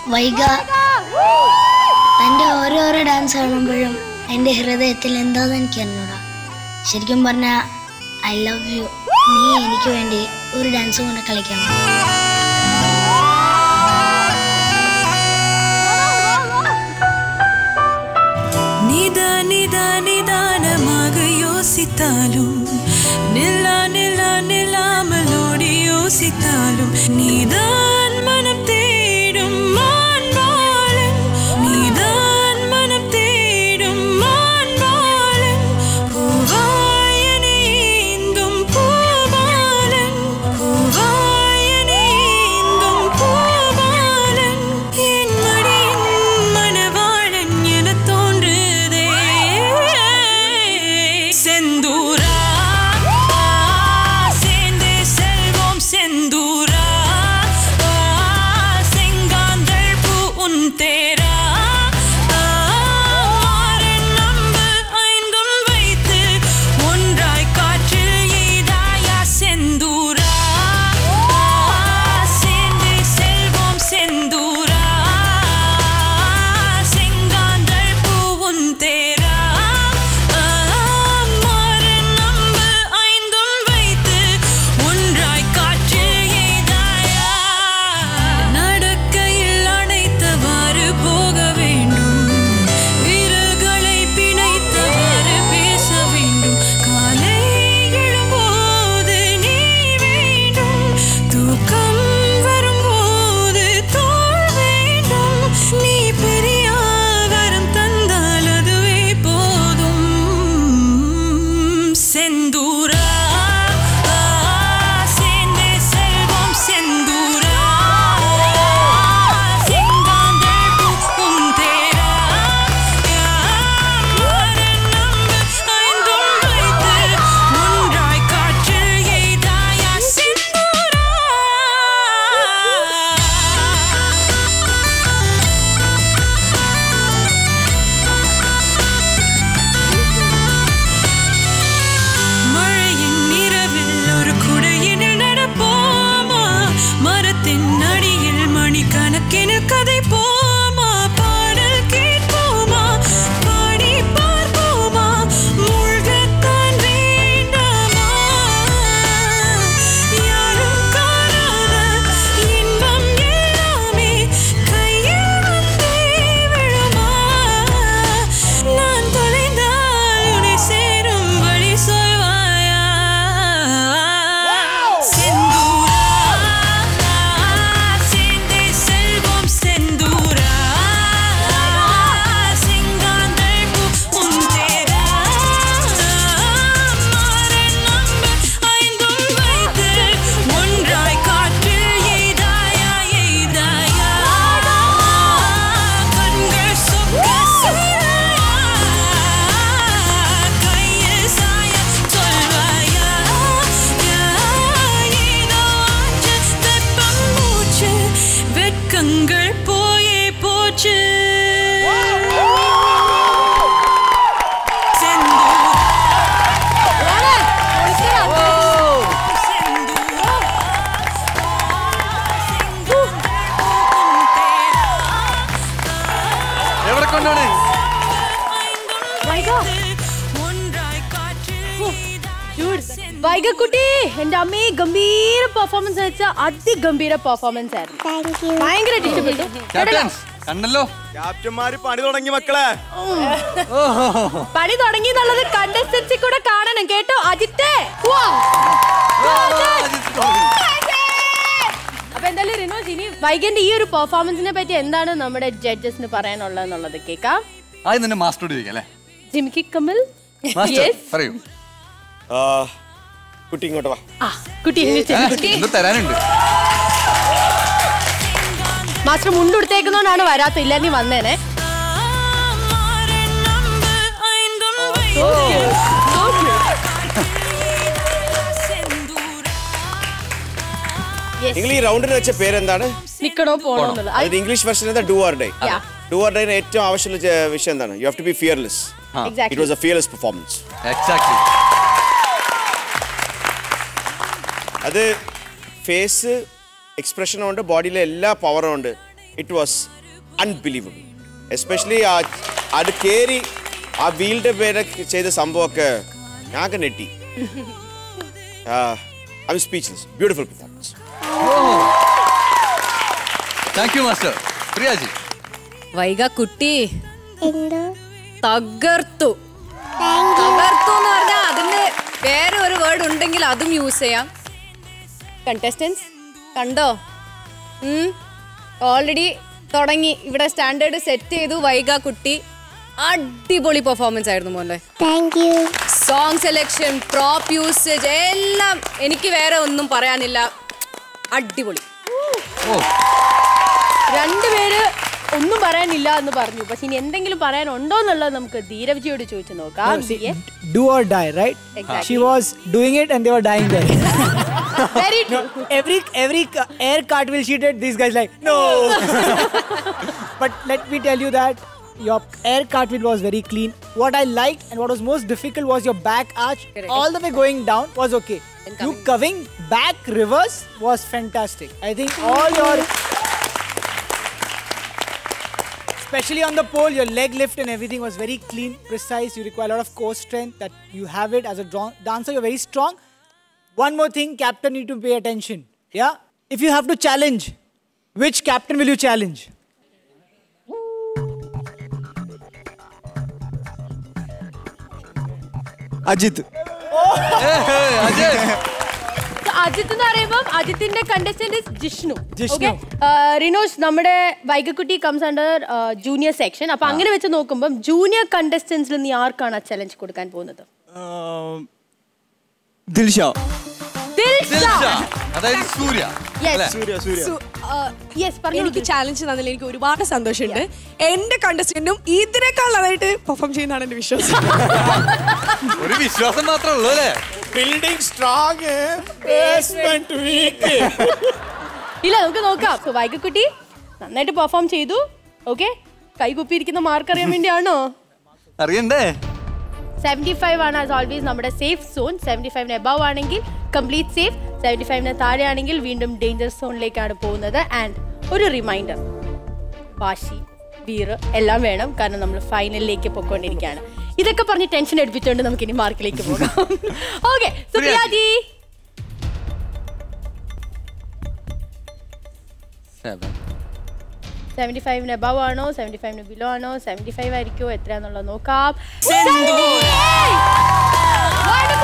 വൈക തൻ്റെ ഓരോരോ ഡാൻസ് കാണുമ്പോഴും എൻ്റെ ഹൃദയത്തിൽ എന്താന്ന് എനിക്ക് അറിഞ്ഞൂടാ ശരിക്കും പറഞ്ഞാൽ ഐ ലവ് യു നീ എനിക്ക് വേണ്ടി ഒരു ഡാൻസ് കൊണ്ട് കളിക്കണം நித நித நிதானமாக யோசித்தாலும் நில்லா நில்லா நில்லாமலோடி யோசித்தாலும் நீதான் மனம் தேடும் மான்பாலன் நீதான் மனம் தேடும் மான்பாலன் பூவாயனேந்தும் பூபாலன் பூவாயனேந்தும் பூபாலன் என் மடியின் மணவாளன் என தோன்றுதே செந்தூரா சேர்ந்தே செல்வோம் செந்தூரா செங்காந்தள் பூ உன் தேரா மாறன் நம்பு ஐந்தும் வைத்து ஒன்றாய் காற்றில் எய்தாயா செந்தூரா சேர்ந்தே செல்வோம் செந்தூரா செங்காந்தள் பூவும் தேரா மாறன் நம்பு ஐந்தும் வைத்து ஒன்றாய் காற்றில் எய்தாயா நடக்கையில் அணைத்தவாறு போக வேண்டும் விரல்களை பிணைத்தவாறு பேச வேண்டும் காலை எழும்போது நீ வேண்டும் தூக்கம் வரும்போது தோல் வேண்டும் நீ பெரிய வரம் தந்தால் அதுவே போதும் செந்தூரா சேர்ந்தே செல்வோம் செந்தூரா செங்காந்தள் பூக்கும் தேரா மாறன் நம்பு ஐந்தும் வைத்து ஒன்றாய் காற்றில் எய்தாயா செந்தூரா மழையின் இரவில் ஒரு குடையினில் நடப்போமா மரத்தின் அடியில் மணிக்கணக்கினில் கதை போமா பாடல் கேட்போமா பாடி பார்ப்போமா மூழ்கத்தான் வேண்டாமா யாரும் காணாத இன்பம் எல்லாமே கையில் வந்தே விழுமா நான் தொலைந்தால் உன்னை சேரும் வழி சொல்வாயா செந்தூரா சேர்ந்தே செல்வோம் செந்தூரா செங்காந்தள் பூ உன் தேரா மாறன் நம்பு ஐந்தும் வைத்து ஒன்றாய் காற்றில் எய்தாயா எய்தாயா கண்கள் சொக்க கையில் சாய சொல்வாயா ஏதோ ஆச்சு வெப்பம் மூச்சு வெட்கங்கள் போயே போச்சு എവിടെ കൊണ്ടാണ് വൈകക്കുട്ടി എന്റെ അമ്മേ ഗംഭീര പെർഫോമൻസ് വെച്ചാൽ അതിഗംഭീര പെർഫോമൻസ് ആയിരുന്നു ഭയങ്കരമായിട്ട് ഇഷ്ടപ്പെട്ടു ക്യാപ്റ്റൻ കണ്ടല്ലോ ക്യാപ്റ്റന്മാര് പണി തുടങ്ങി മക്കളെ പണി തുടങ്ങി എന്നുള്ളത് കണ്ടസ്റ്റൻസി കൂടെ കാണണം കേട്ടോ അജിത്തേ വാ. അപ്പൊ എന്തായാലും റിനോജ് ഇനി വൈകന്റെ ഈ ഒരു പെർഫോമൻസിനെ പറ്റി എന്താണ് നമ്മുടെ ജഡ്ജസിന് പറയാനുള്ളത് എന്നുള്ളത് കേൾക്കാം ആദ്യം തന്നെ മാസ്റ്ററോട് ചോദിക്കാം അല്ലേ ജിമിക്കി കമൽ മാസ്റ്റർ Yes. പറയൂ ആ, കുട്ടി ഇങ്ങോട്ട് വാ ആ കുട്ടി ഇനി ഏ, ചെല്ലു കുട്ടി എന്ത് തരാനുണ്ട് മാസ്റ്റർ മുണ്ടുടുത്തേക്കുന്നോണ്ടാണ് വരാത്ത ഇല്ല നീ വന്നേനെ നിങ്ങൾ ഈ റൗണ്ടിന് വെച്ച പേരെന്താണ് നിക്കണോ പോണോ എന്നുള്ളത് അത് അതിന്റെ ഇംഗ്ലീഷ് വെർഷൻ എന്താ do or die Yeah. Do or ഡേന് ഏറ്റവും ആവശ്യമുള്ള ചെ- വിഷയം എന്താണ് you have to be fearless it exactly. Was a fearless performance exactly അത് ഫേസ് എക്സ്പ്രഷനും ഉണ്ട് ബോഡിയിലെ എല്ലാ പവറും ഉണ്ട് ഇറ്റ് വാസ് അൺബിലീവബിൾ എസ്പെഷ്യലി ആ അത് കയറി ആ വീലിൻ്റെ പേരെ ചെയ്ത സംഭവമൊക്കെ ഞാനൊക്കെ നെട്ടി I am speechless beautiful performance thank you master Priyaji വൈക കുട്ടി എന്തോ തകർത്തു തകർത്തു എന്ന് പറഞ്ഞാൽ അതിന് വേറെ ഒരു വേർഡ് ഉണ്ടെങ്കിൽ അതും യൂസ് ചെയ്യാം കണ്ടസ്റ്റൻസ് കണ്ടോ ഓൾറെഡി തുടങ്ങി ഇവിടെ സ്റ്റാൻഡേർഡ് സെറ്റ് ചെയ്തു വൈക കുട്ടി അടിപൊളി പെർഫോമൻസ് ആയിരുന്നു മോനെ thank you song selection prop usage എല്ലാം എനിക്ക് വേറെ ഒന്നും പറയാനില്ല അടിപൊളി ഓ രണ്ടുപേര് ഒന്നും പറയാനില്ല എന്ന് പറഞ്ഞു പക്ഷെ ഇനി എന്തെങ്കിലും പറയാനുണ്ടോ എന്നുള്ളത് നമുക്ക് ധീരവിജിയോട് ചോദിച്ചു നോക്കാം ധീയെ. do or die, right? Exactly. She was doing it and they were dying there. Very true. every every ca- air cartwheel she did, these guys like no. but let me tell you that your air cartwheel was very clean. What I liked and what was most difficult was your back arch all the way going down was okay. You coming back reverse was fantastic. I think all your especially on the pole, your leg lift and everything was very clean, precise. You require a lot of core strength that you have it as a dra- dancer. You're very strong. One more thing, captain need to pay attention. Yeah, if you have to challenge, which captain will you challenge? Ajith Ajay Ajith എന്ന് പറയുമ്പോൾ അജിത്തിന്റെ contestant Jishnu Jishnu. Okay? Rinosh നമ്മുടെ വൈകക്കുട്ടി comes under junior section അപ്പൊ അങ്ങനെ വെച്ച് നോക്കുമ്പോൾ junior കണ്ടസ്റ്റൻസിൽ നീ ആർക്കാണ് ചലഞ്ച് കൊടുക്കാൻ പോകുന്നത് ദിൽഷ ദിൽഷ. അതായത് സൂര്യ യെസ് സൂര്യ സൂര്യ യെസ് പറഞ്ഞു എനിക്ക് ചാലഞ്ച് തന്നതിൽ എനിക്ക് ഒരുപാട് സന്തോഷമുണ്ട് എന്റെ കണ്ടസ്റ്റന്റും ഇതിനേക്കാൾ നന്നായിട്ട് പെർഫോം ചെയ്യുന്നതാണ് എന്റെ വിശ്വാസം ഒരു വിശ്വാസം മാത്രമേ ഉള്ളൂ അല്ലേ ബിൽഡിംഗ് സ്ട്രോങ് ബേസ്മെന്റ് വീക്ക് ഇല്ല നമുക്ക് നോക്കാം So, വൈകക്കുട്ടി നന്നായിട്ട് പെർഫോം ചെയ്തു ഓക്കെ കൈകുപ്പിയിരിക്കുന്ന മാർക്ക് അറിയാൻ വേണ്ടിയാണോ അറിയണ്ടേ സെവൻറ്റി ഫൈവ് ആണ് ആസ് ഓൾവേസ് നമ്മുടെ സേഫ് സോൺ സെവൻറ്റി ഫൈവിന് എബവ് ആണെങ്കിൽ കംപ്ലീറ്റ് സേഫ് സെവൻറ്റി ഫൈവിന് താഴെ ആണെങ്കിൽ വീണ്ടും ഡേഞ്ചർ സോണിലേക്കാണ് പോകുന്നത് ആൻഡ് ഒരു റിമൈൻഡർ വാശി വീറ് എല്ലാം വേണം കാരണം നമ്മൾ ഫൈനലിലേക്ക് പൊയ്ക്കൊണ്ടിരിക്കുകയാണ് ഇതൊക്കെ പറഞ്ഞ് ടെൻഷൻ എടുപ്പിച്ചുകൊണ്ട് നമുക്ക് ഇനി മാർക്കിലേക്ക് പോകാം ഓക്കെ സുപ്രിയാജി സെവൻ സെവൻറ്റി ഫൈവിന് എബവ് ആണോ സെവൻറ്റി ഫൈവിന് ബിലോ ആണോ സെവൻറ്റി ഫൈവ് ആയിരിക്കുമോ എത്രയാന്നുള്ളത് നോക്കാം